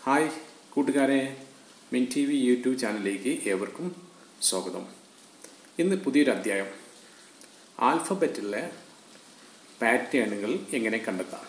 hi കൂട്ടുകാരെ മിൻ T V YouTube ചാനലിലേക്ക് ഏവർക്കും സ്വാഗതം ഇന്ന് പുതിയൊരു അധ്യായം ആൽഫബറ്റിലെ പാറ്റേണുകൾ എങ്ങനെ കണ്ടെത്താം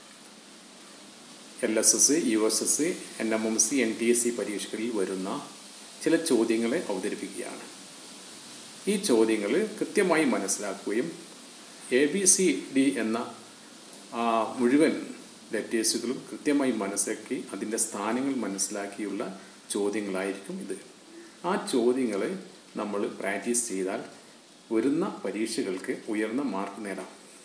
L S S U S S N M M C N T S C പരീക്ഷകളിൽ വരുന്ന ചില ചോദ്യങ്ങളെ അവതരിപ്പിക്കുകയാണ് ഈ ചോദ്യങ്ങൾ കൃത്യമായി മനസ്സിലാക്കുകയും എ ബി സി ഡി എന്ന ആ, മുഴുവൻ ലെറ്റേഴ്സുകളും കൃത്യമായി മനസ്സിലാക്കി അതിൻ്റെ സ്ഥാനങ്ങൾ മനസ്സിലാക്കിയുള്ള ചോദ്യങ്ങളായിരിക്കും ഇത് ആ ചോദ്യങ്ങൾ നമ്മൾ പ്രാക്ടീസ് ചെയ്താൽ വരുന്ന പരീക്ഷകൾക്ക് ഉയർന്ന മാർക്ക് നേടാം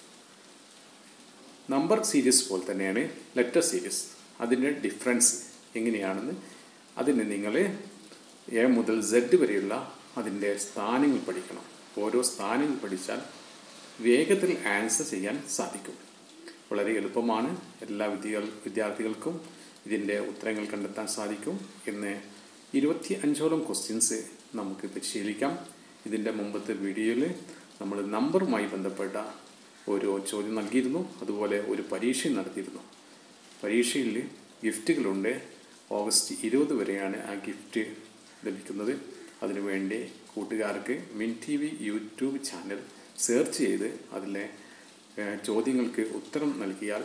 നമ്പർ സീരീസ് പോലെ തന്നെയാണ് ലെറ്റർ സീരീസ് അതിൻ്റെ ഡിഫറൻസ് എങ്ങനെയാണെന്ന് അതിന് നിങ്ങൾ എ മുതൽ സെഡ് വരെയുള്ള അതിൻ്റെ സ്ഥാനങ്ങൾ പഠിക്കണം ഓരോ സ്ഥാനങ്ങൾ പഠിച്ചാൽ വേഗത്തിൽ ആൻസർ ചെയ്യാൻ സാധിക്കും വളരെ എളുപ്പമാണ് എല്ലാ വിദ്യ വിദ്യാർത്ഥികൾക്കും ഇതിൻ്റെ ഉത്തരങ്ങൾ കണ്ടെത്താൻ സാധിക്കും ഇന്ന് ഇരുപത്തി അഞ്ചോളം ക്വസ്റ്റ്യൻസ് നമുക്ക് പരിശീലിക്കാം ഇതിൻ്റെ മുമ്പത്തെ വീഡിയോയിൽ നമ്മൾ നമ്പറുമായി ബന്ധപ്പെട്ട ഒരു ചോദ്യം നൽകിയിരുന്നു അതുപോലെ ഒരു പരീക്ഷ നടത്തിയിരുന്നു പരീക്ഷയിൽ ഗിഫ്റ്റുകളുണ്ട് ഓഗസ്റ്റ് ഇരുപത് വരെയാണ് ആ ഗിഫ്റ്റ് ലഭിക്കുന്നത് അതിനുവേണ്ടി കൂട്ടുകാർക്ക് Min T V YouTube channel search ചെയ്ത് അതിലെ ഏഹ്, ചോദ്യങ്ങൾക്ക് ഉത്തരം നൽകിയാൽ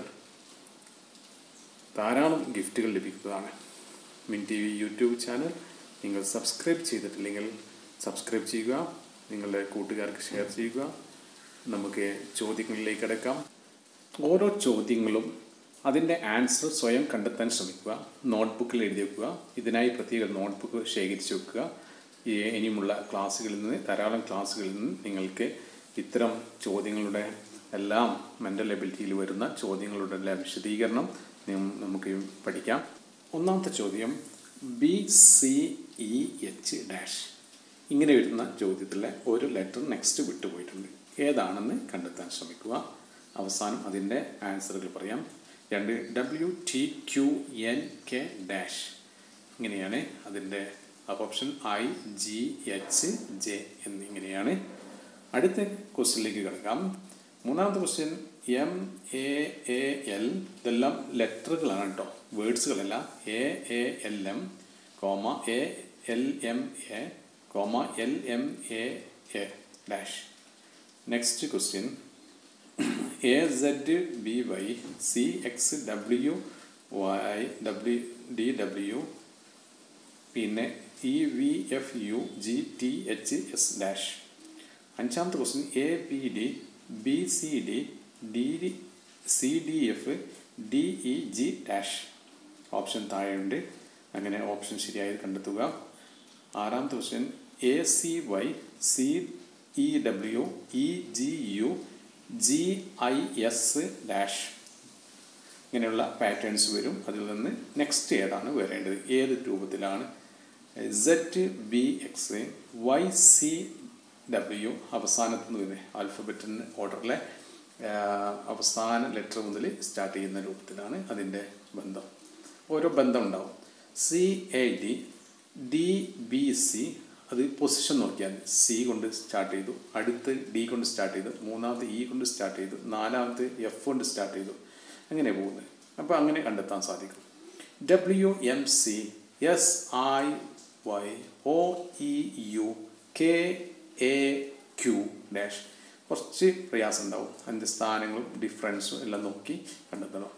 ധാരാളം ഗിഫ്റ്റുകൾ ലഭിക്കുന്നതാണ് Min T V YouTube channel നിങ്ങൾ സബ്സ്ക്രൈബ് ചെയ്തിട്ടില്ലെങ്കിൽ സബ്സ്ക്രൈബ് ചെയ്യുക നിങ്ങളുടെ കൂട്ടുകാർക്ക് ഷെയർ ചെയ്യുക നമുക്ക് ചോദ്യങ്ങളിലേക്ക് കിടക്കാം ഓരോ ചോദ്യങ്ങളും അതിൻ്റെ ആൻസർ സ്വയം കണ്ടെത്താൻ ശ്രമിക്കുക നോട്ട്ബുക്കിൽ എഴുതി വെക്കുക ഇതിനായി പ്രത്യേക നോട്ട്ബുക്ക് ശേഖരിച്ച് വെക്കുക ഈ ഇനിയുമുള്ള ക്ലാസ്സുകളിൽ നിന്ന് ധാരാളം ക്ലാസ്സുകളിൽ നിന്ന് നിങ്ങൾക്ക് ഇത്തരം ചോദ്യങ്ങളുടെ എല്ലാം മെൻ്റൽ എബിലിറ്റിയിൽ വരുന്ന ചോദ്യങ്ങളുടെ എല്ലാം വിശദീകരണം നം- നമുക്ക് പഠിക്കാം ഒന്നാമത്തെ ചോദ്യം B C E H dash ഇങ്ങനെ വരുന്ന ചോദ്യത്തിലെ ഒരു ലെറ്റർ നെക്സ്റ്റ് വിട്ടുപോയിട്ടുണ്ട് ഏതാണെന്ന് കണ്ടെത്താൻ ശ്രമിക്കുക അവസാനം അതിൻ്റെ ആൻസറുകൾ പറയാം രണ്ട് W T Q N K dash ഇങ്ങനെയാണ് അതിൻ്റെ option I G H J എന്നിങ്ങനെയാണ് അടുത്ത ക്വസ്റ്റ്യനിലേക്ക് കിടക്കാം മൂന്നാമത്തെ question M A A L ഇതെല്ലാം ലെറ്ററുകളാണ് കേട്ടോ വേർഡ്സുകളല്ല A A L M comma A L M A comma L M A A dash next question A Z B Y C X W Y W D W പിന്നെ E V F U G T H S dash അഞ്ചാമത്തെ question A B D B C D D C D F D E G dash option താഴെയുണ്ട് അങ്ങനെ option ശരിയായി കണ്ടെത്തുക ആറാമത്തെ question A C Y C E W E G U G I S dash ഇങ്ങനെയുള്ള patterns വരും അതിൽ നിന്ന് next ഏതാണ് വരേണ്ടത് ഏത് രൂപത്തിലാണ് set B X Y C W അവസാനത്ത് നിന്ന് വരുന്നത് ആൽഫബറ്റിൻ്റെ ഓർഡറിലെ അവസാന ലെറ്റർ മുതൽ സ്റ്റാർട്ട് ചെയ്യുന്ന രൂപത്തിലാണ് അതിൻ്റെ ബന്ധം ഓരോ ബന്ധം ഉണ്ടാവും C A D D B C അത് പൊസിഷൻ നോക്കിയാൽ സി കൊണ്ട് സ്റ്റാർട്ട് ചെയ്തു അടുത്ത് ഡി കൊണ്ട് സ്റ്റാർട്ട് ചെയ്തു മൂന്നാമത് ഇ കൊണ്ട് സ്റ്റാർട്ട് ചെയ്തു നാലാമത് എഫ് കൊണ്ട് സ്റ്റാർട്ട് ചെയ്തു അങ്ങനെ പോകുന്നത് അപ്പോൾ അങ്ങനെ കണ്ടെത്താൻ സാധിക്കും W M C S I Y O E U K A Q dash കുറച്ച് പ്രയാസം ഉണ്ടാവും അതിൻ്റെ സ്ഥാനങ്ങളും ഡിഫറൻസും എല്ലാം നോക്കി കണ്ടെത്തണം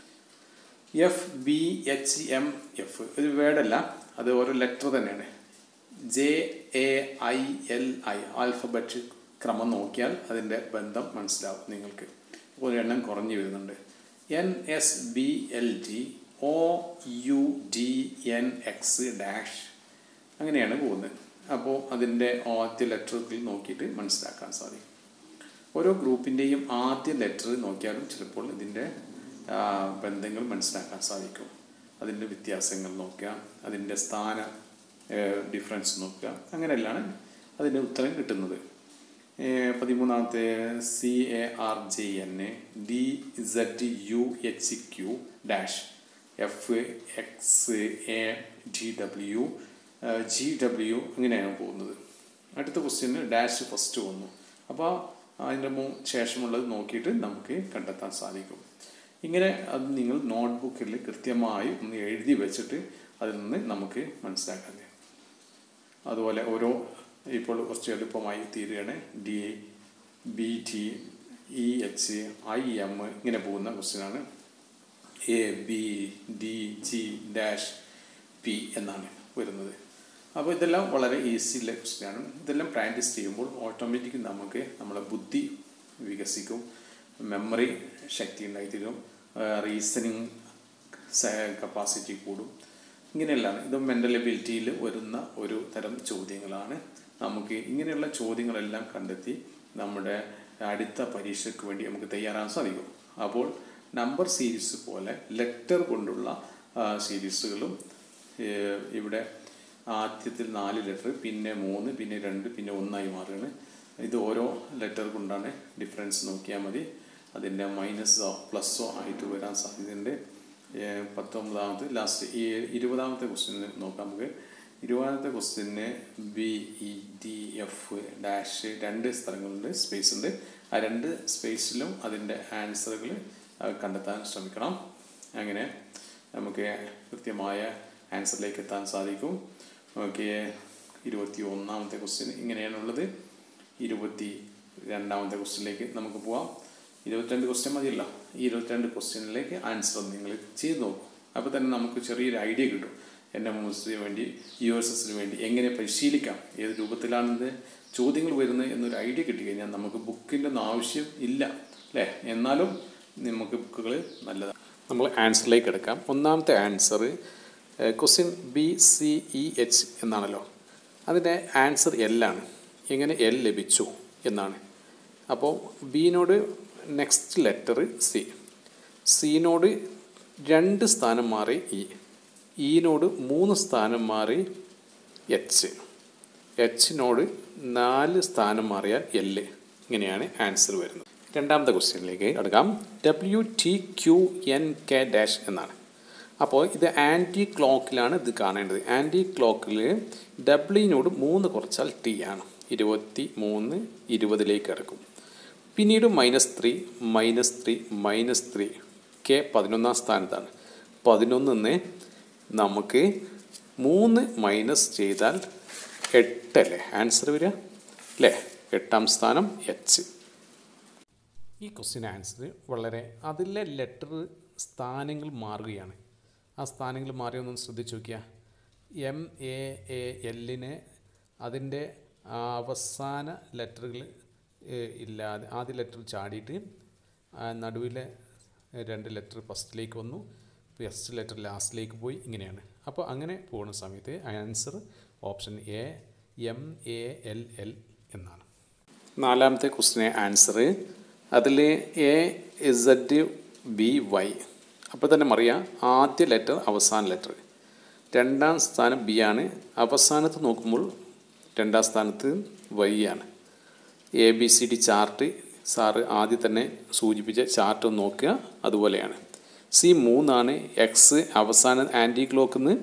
F B H M F ഒരു വേർഡല്ല അത് ഓരോ ലെറ്റർ തന്നെയാണ് J A I L I alphabet ക്രമം നോക്കിയാൽ അതിൻ്റെ ബന്ധം മനസ്സിലാവും നിങ്ങൾക്ക് ഒരു എണ്ണം കുറഞ്ഞു വരുന്നുണ്ട് N S B L T O U D N X dash അങ്ങനെയാണ് പോകുന്നത് അപ്പോൾ അതിൻ്റെ ആദ്യ ലെറ്ററുകൾ നോക്കിയിട്ട് മനസ്സിലാക്കാൻ സാധിക്കും ഓരോ ഗ്രൂപ്പിൻ്റെയും ആദ്യ ലെറ്റർ നോക്കിയാലും ചിലപ്പോൾ ഇതിൻ്റെ ആ, ബന്ധങ്ങൾ മനസ്സിലാക്കാൻ സാധിക്കും അതിൻ്റെ വ്യത്യാസങ്ങൾ നോക്കുക അതിൻ്റെ സ്ഥാന ഡിഫറൻസ് നോക്കുക അങ്ങനെയെല്ലാം അതിൻ്റെ ഉത്തരം കിട്ടുന്നത് ഏ, പതിമൂന്നാമത്തെ C A R J N A D Z U H Q dash F X A G W G W അങ്ങനെയാണ് പോകുന്നത് അടുത്ത ക്വസ്റ്റ്യന് ഡാഷ് ഫസ്റ്റ് വന്നു അപ്പോൾ അതിൻ്റെ മു ശേഷമുള്ളത് നോക്കിയിട്ട് നമുക്ക് കണ്ടെത്താൻ സാധിക്കും ഇങ്ങനെ അത് നിങ്ങൾ നോട്ട്ബുക്കിൽ കൃത്യമായി ഒന്ന് എഴുതി വെച്ചിട്ട് അതിൽ നിന്ന് നമുക്ക് മനസ്സിലാക്കാൻ കഴിയും അതുപോലെ ഓരോ ഇപ്പോൾ കുറച്ച് എളുപ്പമായി തീരുകയാണ് D B T E H I M ഇങ്ങനെ പോകുന്ന ക്വസ്റ്റ്യനാണ് A B D G dash P എന്നാണ് വരുന്നത് അപ്പോൾ ഇതെല്ലാം വളരെ ഈസിയുള്ള ക്വസ്റ്റ്യനാണ് ഇതെല്ലാം പ്രാക്ടീസ് ചെയ്യുമ്പോൾ ഓട്ടോമാറ്റിക് നമുക്ക് നമ്മളെ ബുദ്ധി വികസിക്കും മെമ്മറി ശക്തി ഉണ്ടായിത്തീരും റീസണിങ് കപ്പാസിറ്റി കൂടും ഇങ്ങനെയെല്ലാം ഇത് മെൻ്റൽ എബിലിറ്റിയിൽ വരുന്ന ഒരു തരം ചോദ്യങ്ങളാണ് നമുക്ക് ഇങ്ങനെയുള്ള ചോദ്യങ്ങളെല്ലാം കണ്ടെത്തി നമ്മുടെ അടുത്ത പരീക്ഷയ്ക്ക് വേണ്ടി നമുക്ക് തയ്യാറാൻ സാധിക്കും അപ്പോൾ നമ്പർ സീരീസ് പോലെ ലെറ്റർ കൊണ്ടുള്ള സീരീസുകളും ഇവിടെ ആദ്യത്തിൽ നാല് ലെറ്റർ പിന്നെ മൂന്ന് പിന്നെ രണ്ട് പിന്നെ ഒന്നായി മാറുകയാണ് ഇത് ഓരോ ലെറ്റർ കൊണ്ടാണ് ഡിഫറൻസ് നോക്കിയാൽ മതി അതിൻ്റെ മൈനസോ പ്ലസ്സോ ആയിട്ട് വരാൻ സാധ്യതയുണ്ട് പത്തൊമ്പതാമത്തെ ലാസ്റ്റ് ഈ ഇരുപതാമത്തെ ക്വസ്റ്റ്യൻ നോക്കാം നമുക്ക് ഇരുപതാമത്തെ ക്വസ്റ്റ്യന് B E D F dash രണ്ട് സ്ഥലങ്ങളുണ്ട് സ്പേസ് ഉണ്ട് ആ രണ്ട് സ്പേസിലും അതിൻ്റെ ആൻസറുകൾ കണ്ടെത്താൻ ശ്രമിക്കണം അങ്ങനെ നമുക്ക് കൃത്യമായ ആൻസറിലേക്ക് എത്താൻ സാധിക്കും ഓക്കെ ഇരുപത്തി ഒന്നാമത്തെ ക്വസ്റ്റ്യൻ ഇങ്ങനെയാണുള്ളത് ഇരുപത്തി രണ്ടാമത്തെ ക്വസ്റ്റ്യനിലേക്ക് നമുക്ക് പോവാം ഇരുപത്തിരണ്ട് ക്വസ്റ്റ്യൻ മതിയല്ലോ ഈ ഇരുപത്തിരണ്ട് ക്വസ്റ്റ്യനിലേക്ക് ആൻസർ നിങ്ങൾ ചെയ്ത് നോക്കും അപ്പോൾ തന്നെ നമുക്ക് ചെറിയൊരു ഐഡിയ കിട്ടും എൻ്റെ മൂസിന് വേണ്ടി യു എസ് എസിന് വേണ്ടി എങ്ങനെ പരിശീലിക്കാം ഏത് രൂപത്തിലാണ് ചോദ്യങ്ങൾ വരുന്നത് എന്നൊരു ഐഡിയ കിട്ടിക്കഴിഞ്ഞാൽ നമുക്ക് ബുക്കിൻ്റെ ഒന്നും ആവശ്യം ഇല്ല അല്ലേ എന്നാലും നമുക്ക് ബുക്കുകൾ നല്ലതാണ് നമ്മൾ ആൻസറിലേക്ക് എടുക്കാം ഒന്നാമത്തെ answer question B C E H എന്നാണല്ലോ അതിൻ്റെ ആൻസർ എല്ലാണ് എങ്ങനെ എൽ ലഭിച്ചു എന്നാണ് അപ്പോൾ ബിനോട് നെക്സ്റ്റ് ലെറ്റർ സി സിനോട് രണ്ട് സ്ഥാനം മാറി ഇ ഇനോട് മൂന്ന് സ്ഥാനം മാറി എച്ച് എച്ചിനോട് നാല് സ്ഥാനം മാറിയാൽ എല് ഇങ്ങനെയാണ് ആൻസർ വരുന്നത് രണ്ടാമത്തെ ക്വസ്റ്റ്യനിലേക്ക് എടുക്കാം W T Q N K dash എന്നാണ് അപ്പോൾ ഇത് ആൻറ്റി ക്ലോക്കിലാണ് ഇത് കാണേണ്ടത് ആൻറ്റി ക്ലോക്കിൽ ഡബ്ല്യുവിനോട് മൂന്ന് കുറച്ചാൽ ടി ആണ് ഇരുപത്തി മൂന്ന് ഇരുപതിലേക്ക് ഇറക്കും പിന്നീട് minus three minus three minus three K പതിനൊന്നാം സ്ഥാനത്താണ് പതിനൊന്നിന്ന് നമുക്ക് മൂന്ന് മൈനസ് ചെയ്താൽ എട്ടല്ലേ ആൻസർ വരിക അല്ലേ എട്ടാം സ്ഥാനം എച്ച് ഈ ക്വസ്റ്റ്യൻ ആൻസർ വളരെ അതിലെ ലെറ്റർ സ്ഥാനങ്ങൾ മാറുകയാണ് ആ സ്ഥാനങ്ങൾ മാറിയൊന്നും ശ്രദ്ധിച്ചു നോക്കിയാൽ എം എ എ എല്ലിന് അതിൻ്റെ അവസാന ലെറ്ററുകൾ ഇല്ലാതെ ആദ്യ ലെറ്റർ ചാടിയിട്ട് നടുവിലെ രണ്ട് ലെറ്റർ ഫസ്റ്റിലേക്ക് വന്നു ഫസ്റ്റ് ലെറ്റർ ലാസ്റ്റിലേക്ക് പോയി ഇങ്ങനെയാണ് അപ്പോൾ അങ്ങനെ പോകുന്ന സമയത്ത് answer option A M A L L എന്നാണ് നാലാമത്തെ ക്വസ്റ്റിനെ ആൻസർ അതിൽ എ ഇസഡ് ബി വൈ അപ്പോൾ തന്നെ അറിയാം ആദ്യ ലെറ്റർ അവസാന ലെറ്റർ രണ്ടാം സ്ഥാനം ബി ആണ് അവസാനത്ത് നോക്കുമ്പോൾ രണ്ടാം സ്ഥാനത്ത് വൈ ആണ് A B C D chart sir ആദ്യം തന്നെ സൂചിപ്പിച്ച ചാർട്ട് നോക്കുക അതുപോലെയാണ് സി മൂന്നാണ് എക്സ് അവസാന ആൻറ്റി ക്ലോക്കിൽ നിന്ന്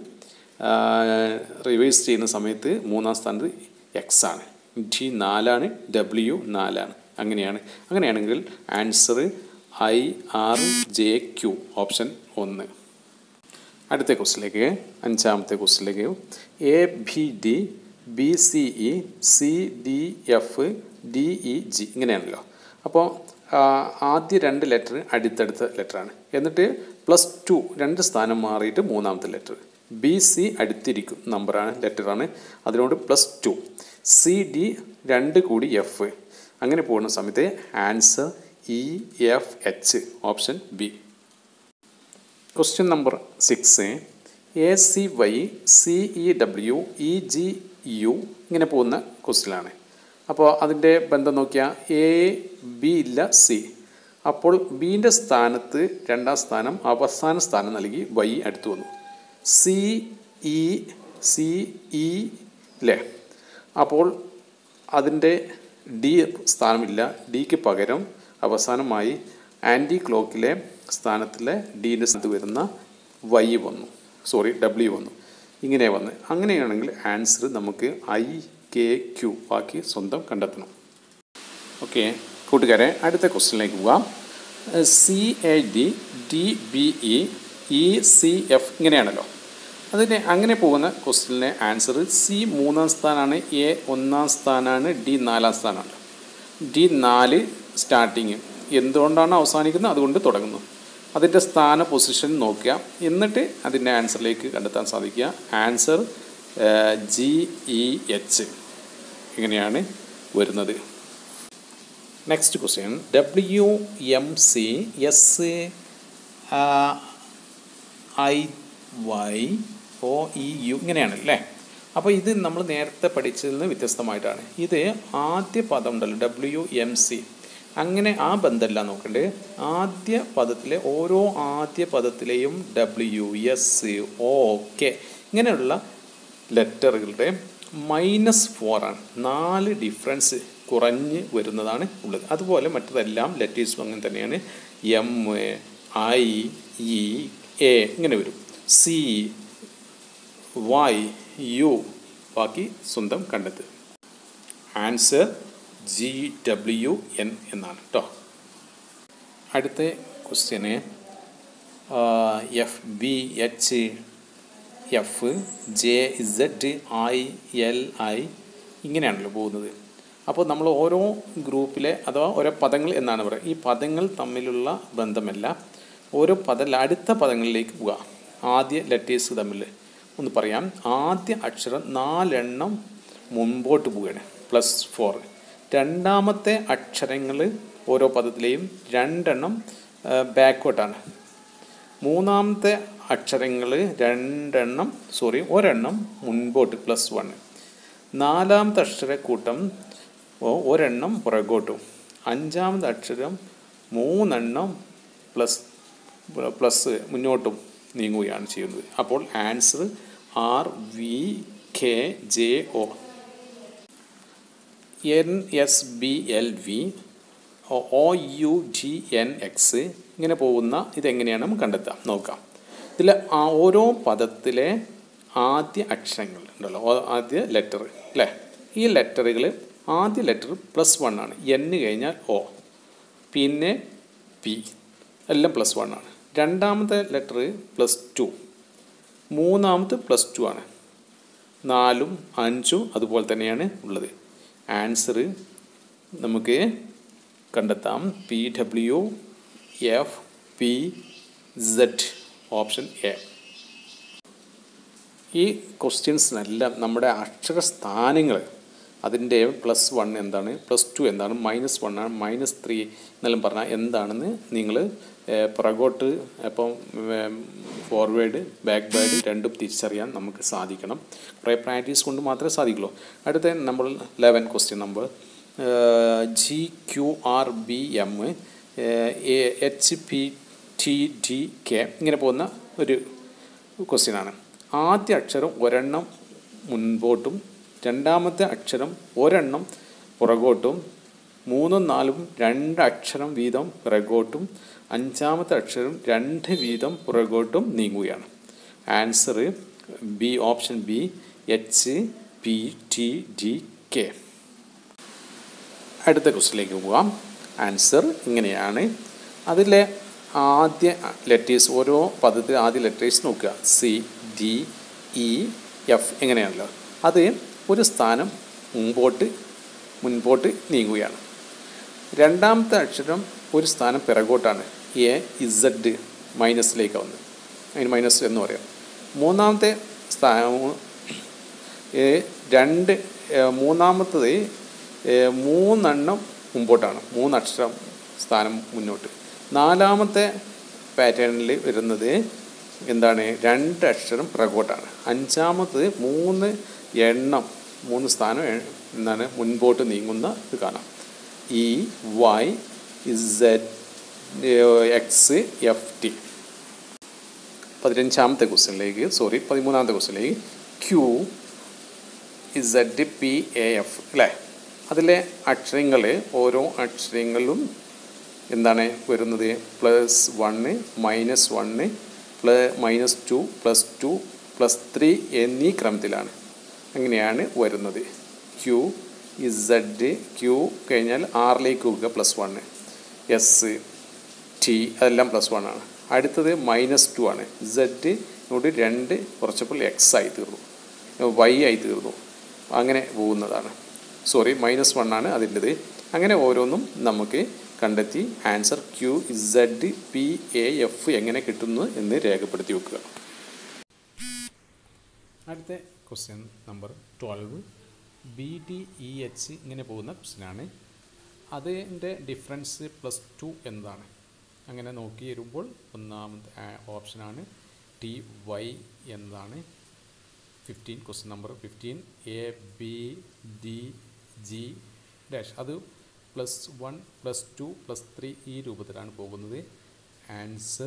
റിവേഴ്സ് ചെയ്യുന്ന സമയത്ത് മൂന്നാം സ്ഥാനത്ത് എക്സ് ആണ് ജി നാലാണ് ഡബ്ല്യു നാലാണ് അങ്ങനെയാണ് അങ്ങനെയാണെങ്കിൽ answer I R J Q option ഒന്ന് അടുത്ത ക്വസ്റ്റിലേക്ക് അഞ്ചാമത്തെ ക്വസ്റ്റിലേക്ക് A B D B C E C D F D E G ഇങ്ങനെയാണല്ലോ അപ്പോൾ ആദ്യ രണ്ട് ലെറ്റർ അടുത്തടുത്ത ലെറ്ററാണ് എന്നിട്ട് പ്ലസ് ടു രണ്ട് സ്ഥാനം മാറിയിട്ട് മൂന്നാമത്തെ ലെറ്റർ ബി സി അടുത്തിരിക്കും നമ്പറാണ് ലെറ്ററാണ് അതിനോട് പ്ലസ് ടു സി ഡി രണ്ട് കൂടി എഫ് അങ്ങനെ പോകുന്ന സമയത്ത് answer E F H option B question number six A C Y C E W E G U ഇങ്ങനെ പോകുന്ന ക്വസ്റ്റ്യനാണ് അപ്പോൾ അതിൻ്റെ ബന്ധം നോക്കിയാൽ എ ബി ഇല്ല സി അപ്പോൾ ബീൻ്റെ സ്ഥാനത്ത് രണ്ടാം സ്ഥാനം അവസാന സ്ഥാനം നൽകി വൈ അടുത്ത് വന്നു സി ഇ സി ഇ അല്ലേ അപ്പോൾ അതിൻ്റെ ഡി സ്ഥാനമില്ല ഡിക്ക് പകരം അവസാനമായി ആൻറ്റി ക്ലോക്കിലെ സ്ഥാനത്തിലെ ഡീൻ്റെ സ്ഥാനത്ത് വരുന്ന വൈ വന്നു സോറി ഡബ്ല്യു വന്നു ഇങ്ങനെ വന്ന് അങ്ങനെയാണെങ്കിൽ ആൻസർ നമുക്ക് ഐ കെ ക്യു ബാക്കി സ്വന്തം കണ്ടെത്തണം ഓക്കെ കൂട്ടുകാരെ അടുത്ത ക്വസ്റ്റ്യനിലേക്ക് പോകാം C A D D B E E C F ഇങ്ങനെയാണല്ലോ അതിന് അങ്ങനെ പോകുന്ന ക്വസ്റ്റ്യനിലെ ആൻസർ സി മൂന്നാം സ്ഥാനമാണ് എ ഒന്നാം സ്ഥാനമാണ് ഡി നാലാം സ്ഥാനമാണ് ഡി നാല് സ്റ്റാർട്ടിങ് എന്തുകൊണ്ടാണ് അവസാനിക്കുന്നത് അതുകൊണ്ട് തുടങ്ങുന്നു അതിൻ്റെ സ്ഥാന പൊസിഷൻ നോക്കുക എന്നിട്ട് അതിൻ്റെ ആൻസറിലേക്ക് കണ്ടെത്താൻ സാധിക്കുക ആൻസർ ജി ഇ എച്ച് ഇങ്ങനെയാണ് വരുന്നത് next question W M C S I Y O E U ഇങ്ങനെയാണ് അല്ലേ അപ്പോൾ ഇത് നമ്മൾ നേരത്തെ പഠിച്ചതിൽ നിന്ന് വ്യത്യസ്തമായിട്ടാണ് ഇത് ആദ്യ പദം ഉണ്ടല്ലോ ഡബ്ല്യു എം സി അങ്ങനെ ആ ബന്ധമല്ല നോക്കണ്ടേ ആദ്യ പദത്തിലെ ഓരോ ആദ്യ പദത്തിലെയും ഡബ്ല്യു എസ് ഒ കെ ഇങ്ങനെയുള്ള ലെറ്ററുകളുടെ മൈനസ് ഫോറാണ് നാല് ഡിഫറൻസ് കുറഞ്ഞ് വരുന്നതാണ് ഉള്ളത് അതുപോലെ മറ്റതെല്ലാം ലെറ്റേഴ്സും അങ്ങനെ തന്നെയാണ് എം ഐ ഇ എ ഇങ്ങനെ വരും സി വൈ യു ബാക്കി സ്വന്തം കണ്ടെത്തുക ആൻസർ ജി ഡബ്ല്യു എൻ എന്നാണ് കേട്ടോ അടുത്ത ക്വസ്റ്റ്യന് F B H F J Z I L I ഇങ്ങനെയാണല്ലോ പോകുന്നത് അപ്പോൾ നമ്മൾ ഓരോ ഗ്രൂപ്പിലെ അഥവാ ഓരോ പദങ്ങൾ എന്നാണ് പറയുക ഈ പദങ്ങൾ തമ്മിലുള്ള ബന്ധമല്ല ഓരോ പദ അടുത്ത പദങ്ങളിലേക്ക് പോവുക ആദ്യ ലെറ്റേഴ്സ് തമ്മിൽ ഒന്ന് പറയാം ആദ്യ അക്ഷരം നാലെണ്ണം മുമ്പോട്ട് പോവുകയാണ് പ്ലസ് ഫോർ രണ്ടാമത്തെ അക്ഷരങ്ങൾ ഓരോ പദത്തിലെയും രണ്ടെണ്ണം ബാക്കോട്ടാണ് മൂന്നാമത്തെ അക്ഷരങ്ങൾ രണ്ടെണ്ണം സോറി ഒരെണ്ണം മുൻപോട്ട് പ്ലസ് വൺ നാലാമത്തെ അക്ഷരക്കൂട്ടം ഒരെണ്ണം പുറകോട്ടും അഞ്ചാമത്തെ അക്ഷരം മൂന്നെണ്ണം പ്ലസ് പ്ലസ് മുന്നോട്ടും നീങ്ങുകയാണ് ചെയ്യുന്നത് അപ്പോൾ answer R V K J O N S B L V O U G N X ഇങ്ങനെ പോകുന്ന ഇതെങ്ങനെയാണ് നമുക്ക് കണ്ടെത്താം നോക്കാം ഇതിൽ ആ ഓരോ പദത്തിലെ ആദ്യ അക്ഷരങ്ങൾ ഉണ്ടല്ലോ ആദ്യ ലെറ്റർ അല്ലേ ഈ ലെറ്ററുകൾ ആദ്യ ലെറ്റർ പ്ലസ് വൺ ആണ് എൻ കഴിഞ്ഞാൽ ഒ പിന്നെ പി എല്ലാം പ്ലസ് വൺ ആണ് രണ്ടാമത്തെ ലെറ്റർ പ്ലസ് ടു മൂന്നാമത്തെ പ്ലസ് ടു ആണ് നാലും അഞ്ചും അതുപോലെ തന്നെയാണ് ഉള്ളത് ആൻസർ നമുക്ക് കണ്ടെത്താം P W F P Z option A ഈ ക്വസ്റ്റ്യൻസിനെല്ലാം നമ്മുടെ അക്ഷരസ്ഥാനങ്ങൾ അതിൻ്റെ പ്ലസ് വൺ എന്താണ് പ്ലസ് ടു എന്താണ് മൈനസ് വൺ ആണ് മൈനസ് ത്രീ എന്നെല്ലാം പറഞ്ഞാൽ എന്താണെന്ന് നിങ്ങൾ പുറകോട്ട് അപ്പം ഫോർവേഡ് ബാക്ക് ബാഡ് രണ്ടും തിരിച്ചറിയാൻ നമുക്ക് സാധിക്കണം കുറേ പ്രാക്ടീസ് കൊണ്ട് മാത്രമേ സാധിക്കുള്ളൂ അടുത്ത നമ്മൾ eleven question number G Q R B M H P T D K ഇങ്ങനെ പോകുന്ന ഒരു ക്വസ്റ്റ്യനാണ് ആദ്യ അക്ഷരം ഒരെണ്ണം മുൻപോട്ടും രണ്ടാമത്തെ അക്ഷരം ഒരെണ്ണം പുറകോട്ടും മൂന്നും നാലും രണ്ട് അക്ഷരം വീതം പിറകോട്ടും അഞ്ചാമത്തെ അക്ഷരം രണ്ട് വീതം പുറകോട്ടും നീങ്ങുകയാണ് answer B option B H P T D K അടുത്ത ക്വസ്റ്റിലേക്ക് പോകാം ആൻസർ ഇങ്ങനെയാണ് അതിലെ ആദ്യ ലെറ്റേഴ്സ് ഓരോ പദത്തിൽ ആദ്യ ലെറ്റേഴ്സ് നോക്കുക സി ഡി ഇ എഫ് എങ്ങനെയാണല്ലോ അത് ഒരു സ്ഥാനം മുമ്പോട്ട് മുൻപോട്ട് നീങ്ങുകയാണ് രണ്ടാമത്തെ അക്ഷരം ഒരു സ്ഥാനം പിറകോട്ടാണ് എ ഇസഡ് മൈനസിലേക്ക് വന്ന് അതിന് മൈനസ് എന്ന് പറയാം മൂന്നാമത്തെ സ്ഥാനം രണ്ട് മൂന്നാമത്തത് മൂന്നെണ്ണം മുമ്പോട്ടാണ് മൂന്നക്ഷരം സ്ഥാനം മുന്നോട്ട് നാലാമത്തെ പാറ്റേണിൽ വരുന്നത് എന്താണ് രണ്ട് അക്ഷരം പിറകോട്ടാണ് അഞ്ചാമത്തത് മൂന്ന് എണ്ണം മൂന്ന് സ്ഥാനം എന്താണ് മുൻപോട്ട് നീങ്ങുന്ന ഇത് കാണാം E Y Z X F T പതിനഞ്ചാമത്തെ ക്വസ്റ്റ്യനിലേക്ക് സോറി പതിമൂന്നാമത്തെ ക്വസ്റ്റ്യനിലേക്ക് Q Z P A F അല്ലേ അതിലെ അക്ഷരങ്ങൾ ഓരോ അക്ഷരങ്ങളും എന്താണ് വരുന്നത് plus one minus one plus minus two plus two plus three എന്നീ ക്രമത്തിലാണ് അങ്ങനെയാണ് വരുന്നത് ക്യൂ ഇസഡ് ക്യൂ കഴിഞ്ഞാൽ ആറിലേക്ക് പോകുക പ്ലസ് വണ്ണ് എസ് ടി അതെല്ലാം പ്ലസ് വൺ ആണ് അടുത്തത് മൈനസ് ടു ആണ് സെഡ് ഇങ്ങോട്ട് രണ്ട് കുറച്ചപ്പോൾ എക്സ് ആയി തീർന്നു വൈ ആയി തീർന്നു അങ്ങനെ പോകുന്നതാണ് സോറി മൈനസ് വൺ ആണ് അതിൻ്റെത് അങ്ങനെ ഓരോന്നും നമുക്ക് കണ്ടെത്തി answer Q Z P A F എങ്ങനെ കിട്ടുന്നു എന്ന് രേഖപ്പെടുത്തി വെക്കുക അടുത്ത question number twelve B D E H ഇങ്ങനെ പോകുന്ന ക്വസ്റ്റ്യനാണ് അതിൻ്റെ ഡിഫറൻസ് പ്ലസ് ടു എന്താണ് അങ്ങനെ നോക്കി വരുമ്പോൾ ഒന്നാമത്തെ ഓപ്ഷനാണ് ടി വൈ എന്നതാണ് fifteen question number fifteen A B D G dash അത് plus one plus two plus three ഈ രൂപത്തിലാണ് പോകുന്നത് ആൻസർ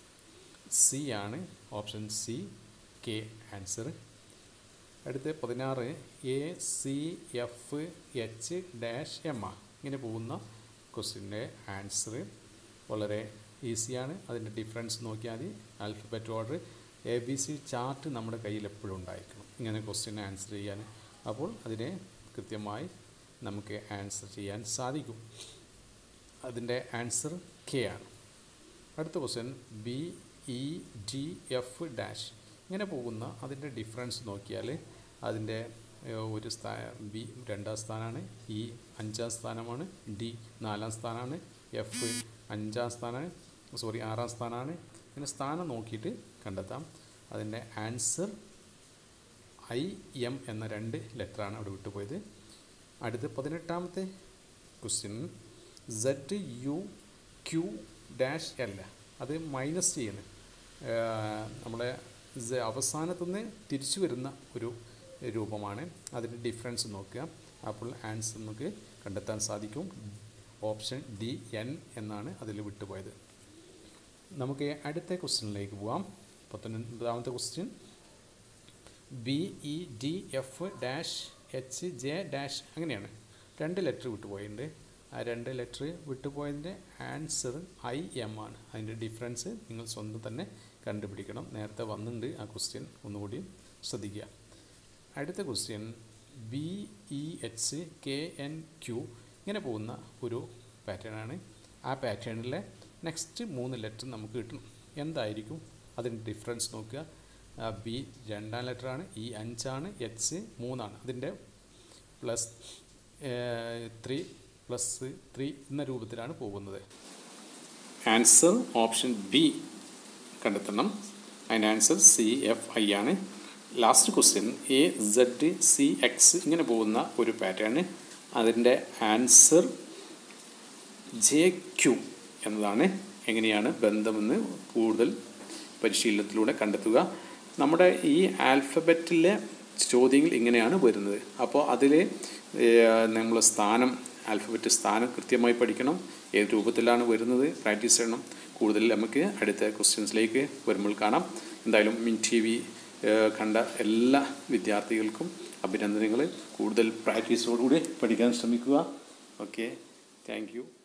സി ആണ് ഓപ്ഷൻ സി കെ ആൻസർ അടുത്ത പതിനാറ് A C F H dash M ആ ഇങ്ങനെ പോകുന്ന ക്വസ്റ്റ്യൻ്റെ ആൻസർ വളരെ ഈസിയാണ് അതിൻ്റെ ഡിഫറൻസ് നോക്കിയാൽ മതി alphabet order A B C chart നമ്മുടെ കയ്യിൽ എപ്പോഴും ഉണ്ടായിരിക്കണം ഇങ്ങനെ ക്വസ്റ്റ്യൻ ആൻസർ ചെയ്യാൻ അപ്പോൾ അതിനെ കൃത്യമായി നമുക്ക് ആൻസർ ചെയ്യാൻ സാധിക്കും അതിൻ്റെ ആൻസർ കെ ആണ് അടുത്ത question B E D F dash ഇങ്ങനെ പോകുന്ന അതിൻ്റെ ഡിഫറൻസ് നോക്കിയാൽ അതിൻ്റെ ഒരു സ്ഥാ ബി രണ്ടാം സ്ഥാനമാണ് ഇ അഞ്ചാം സ്ഥാനമാണ് ഡി നാലാം സ്ഥാനമാണ് എഫ് അഞ്ചാം സ്ഥാനമാണ് സോറി ആറാം സ്ഥാനമാണ് ഇങ്ങനെ സ്ഥാനം നോക്കിയിട്ട് കണ്ടെത്താം അതിൻ്റെ ആൻസർ ഐ എം എന്ന രണ്ട് ലെറ്ററാണ് അവിടെ വിട്ടുപോയത് അടുത്ത പതിനെട്ടാമത്തെ question Z U Q dash L അത് മൈനസ് ചെയ്യുന്നത് നമ്മളെ അവസാനത്തുനിന്ന് തിരിച്ചു വരുന്ന ഒരു രൂപമാണ് അതിൻ്റെ ഡിഫറൻസ് നോക്കുക അപ്പോൾ ആൻസർ നമുക്ക് കണ്ടെത്താൻ സാധിക്കും ഓപ്ഷൻ ഡി എൻ എന്നാണ് അതിൽ വിട്ടുപോയത് നമുക്ക് അടുത്ത ക്വസ്റ്റ്യനിലേക്ക് പോവാം പത്തൊൻപതാമത്തെ question B E D F dash H J dash അങ്ങനെയാണ് രണ്ട് ലെറ്റർ വിട്ടുപോയിട്ടുണ്ട് ആ രണ്ട് ലെറ്റർ വിട്ടുപോയതിൻ്റെ ആൻസർ ഐ എം ആണ് അതിൻ്റെ ഡിഫറൻസ് നിങ്ങൾ സ്വന്തം തന്നെ കണ്ടുപിടിക്കണം നേരത്തെ വന്നിട്ടുണ്ട് ആ ക്വസ്റ്റ്യൻ ഒന്നുകൂടി ശ്രദ്ധിക്കുക അടുത്ത question B E H K N Q ഇങ്ങനെ പോകുന്ന ഒരു പാറ്റേൺ ആണ് ആ പാറ്റേണിലെ നെക്സ്റ്റ് മൂന്ന് ലെറ്റർ നമുക്ക് കിട്ടണം എന്തായിരിക്കും അതിൻ്റെ ഡിഫറൻസ് നോക്കുക ബി രണ്ടാം ലെറ്ററാണ് ഇ അഞ്ചാണ് എച്ച് മൂന്നാണ് അതിൻ്റെ പ്ലസ് ത്രീ പ്ലസ് ത്രീ എന്ന രൂപത്തിലാണ് പോകുന്നത് ആൻസർ ഓപ്ഷൻ ബി കണ്ടെത്തണം അതിൻ്റെ ആൻസർ സി എഫ് ഐ ആണ് last question A Z C X ഇങ്ങനെ പോകുന്ന ഒരു പാറ്റേൺ അതിൻ്റെ ആൻസർ ജെ ക്യു എന്നതാണ് എങ്ങനെയാണ് ബന്ധമെന്ന് കൂടുതൽ പരിശീലനത്തിലൂടെ കണ്ടെത്തുക നമ്മുടെ ഈ ആൽഫബറ്റിലെ ചോദ്യങ്ങൾ ഇങ്ങനെയാണ് വരുന്നത് അപ്പോൾ അതിൽ നമ്മൾ സ്ഥാനം ആൽഫബറ്റ് സ്ഥാനം കൃത്യമായി പഠിക്കണം ഏത് രൂപത്തിലാണ് വരുന്നത് പ്രാക്ടീസ് ചെയ്യണം കൂടുതൽ നമുക്ക് അടുത്ത ക്വസ്റ്റ്യൻസിലേക്ക് വരുമ്പോൾ കാണാം എന്തായാലും മിൻ ടി വി കണ്ട എല്ലാ വിദ്യാർത്ഥികൾക്കും അഭിനന്ദനങ്ങൾ കൂടുതൽ പ്രാക്ടീസോടുകൂടി പഠിക്കാൻ ശ്രമിക്കുക ഓക്കെ താങ്ക് യു